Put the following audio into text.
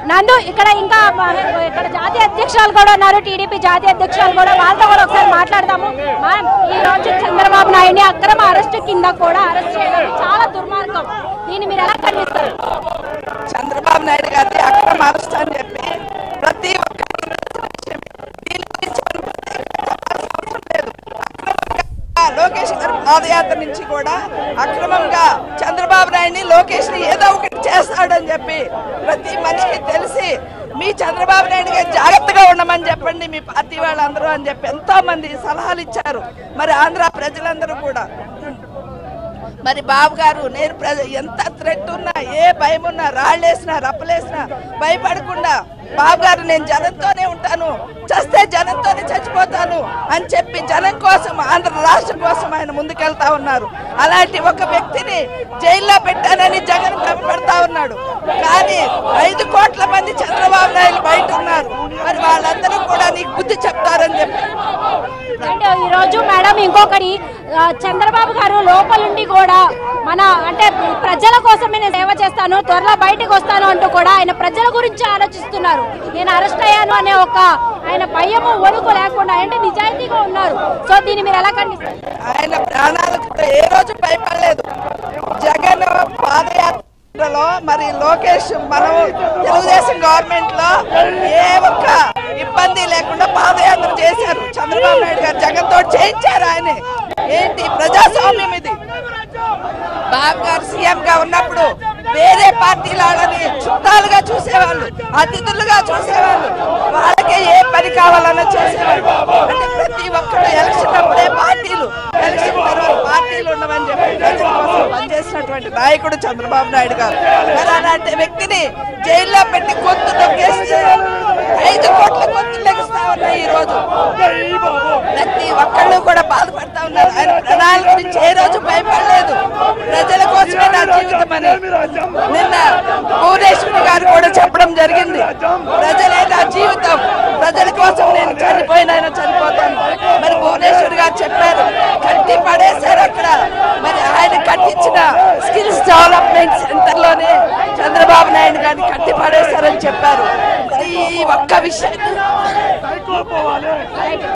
నందు ఇక్కడ ఇంకా మా- ఇక్కడ జాతీయ అధ్యక్షురాలు కూడా ఉన్నారు టీడీపీ జాతీయ అధ్యక్షురాలు కూడా వాళ్ళతో కూడా ఒకసారి మాట్లాడదాము మ్యామ్ ఈ రోజు చంద్రబాబు నాయుడిని అక్రమ అరెస్ట్ కింద కూడా అరెస్ట్ చేయడం చాలా దుర్మార్గం దీన్ని మీరు ఎలా ఖండిస్తారు చంద్రబాబు నాయుడు గారిని అక్రమ అరెస్ట్ అని చెప్పి ప్రతి ఒక్కరికి తెలిసిన విషయం. దీని గురించి మనం ప్రత్యేకంగా చెప్పాల్సిన అవసరం లేదు అక్రమంగా లోకేష్ గారి పాదయాత్ర నుంచి కూడా అక్రమంగా చంద్రబాబు నాయుడిని లోకేష్ ని ఏదో ఒకటి చేస్తాడని చెప్పి ప్రతి మనిషికి తెలిసి మీ చంద్రబాబు నాయుడు గారు జాగ్రత్తగా ఉండమని చెప్పండి మీ పార్టీ వాళ్ళందరూ అని చెప్పి ఎంతో మంది సలహాలు ఇచ్చారు మరి ఆంధ్ర ప్రజలందరూ కూడా మరి బాబు గారు నేను ప్ర- ఎంత థ్రెట్ ఉన్నా ఏ భయం ఉన్నా రాళ్ళేసినా రప్పలేసినా భయపడకుండా బాబు గారు నేను జనంతోనే ఉంటాను చస్తే జనంతోనే చచ్చిపోతాను అని చెప్పి జనం కోసం ఆంధ్ర రాష్ట్రం కోసం ఆయన ముందుకెళ్తా ఉన్నారు అలాంటి ఒక వ్యక్తిని జైల్లో పెట్టానని జగన్ పెడతా ఉన్నాడు కానీ ఐదు కోట్ల మంది చంద్రబాబు నాయుడు బయట ఉన్నారు మరి వాళ్ళందరూ కూడా నీకు బుద్ధి చెప్తారని చెప్పి అండ్ ఈ రోజు మేడం ఇంకొకటి ఆ, చంద్రబాబు గారు లోపలుండి కూడా మన అంటే ప్రజల కోసమే నేను సేవ చేస్తాను త్వరలో బయటకు వస్తాను అంటూ కూడా ఆయన ప్రజల గురించి ఆలోచిస్తున్నారు నేను అరెస్ట్ అయ్యాను అనే ఒక ఆయన భయము వణుకు లేకుండా అంటే నిజాయితీగా ఉన్నారు సో దీన్ని మీరు ఎలా ఖండిస్తారు ఆయన ప్రాణాలకు ఏ రోజు భయపడలేదు జగన్ పాదయాత్రలో మరి లోకేష్ మనం తెలుగుదేశం గవర్నమెంట్ లో ఏ ఒక్క ఇబ్బంది లేకుండా పాదయాత్ర చేశారు చంద్రబాబు నాయుడు గారు జగన్ తోటి చేయించారు ఆయన ఏంటి ప్రజాస్వామ్యం ఇది బాబు గారు సీఎం గా ఉన్నప్పుడు వేరే పార్టీల వాళ్ళని చుట్టాలుగా చూసేవాళ్ళు అతిథులుగా చూసేవాళ్ళు వాళ్ళకే ఏ పని కావాలన్నా చేసేవాళ్ళు అంటే ప్రతి ఒక్కరు ఎలక్షన్ అప్పుడే పార్టీలు ఎలక్షన్ తర్వాత పార్టీలు ఉండమని చెప్పి ప్రజల కోసం పనిచేసినటువంటి నాయకుడు చంద్రబాబు నాయుడు గారు మరి అలాంటి వ్యక్తిని జైల్లో పెట్టి గొంతు నొక్కేసి ఐదు కోట్ల గొంతు లెగిస్తా ఉన్నాయి ఈ రోజు ప్రతి ఒక్కళ్ళు కూడా బాధపడతా ఉన్నారు ఆయన ప్రణాళిక గురించి ఏ రోజు భయపడలేదు ప్రజల కోసమే నా జీవితం అని నిన్న భువనేశ్వరి గారు కూడా చెప్పడం జరిగింది ప్రజలే నా జీవితం ప్రజల కోసం నేను చనిపోయినైనా చనిపోతాను మరి భువనేశ్వరి గారు చెప్పారు కట్టి పడేశారు అక్కడ మరి ఆయన కట్టించిన స్కిల్స్ డెవలప్మెంట్ సెంటర్ లోనే చంద్రబాబు నాయుడు గారిని కట్టి పడేశారని చెప్పారు మరి ఈ ఒక్క విషయం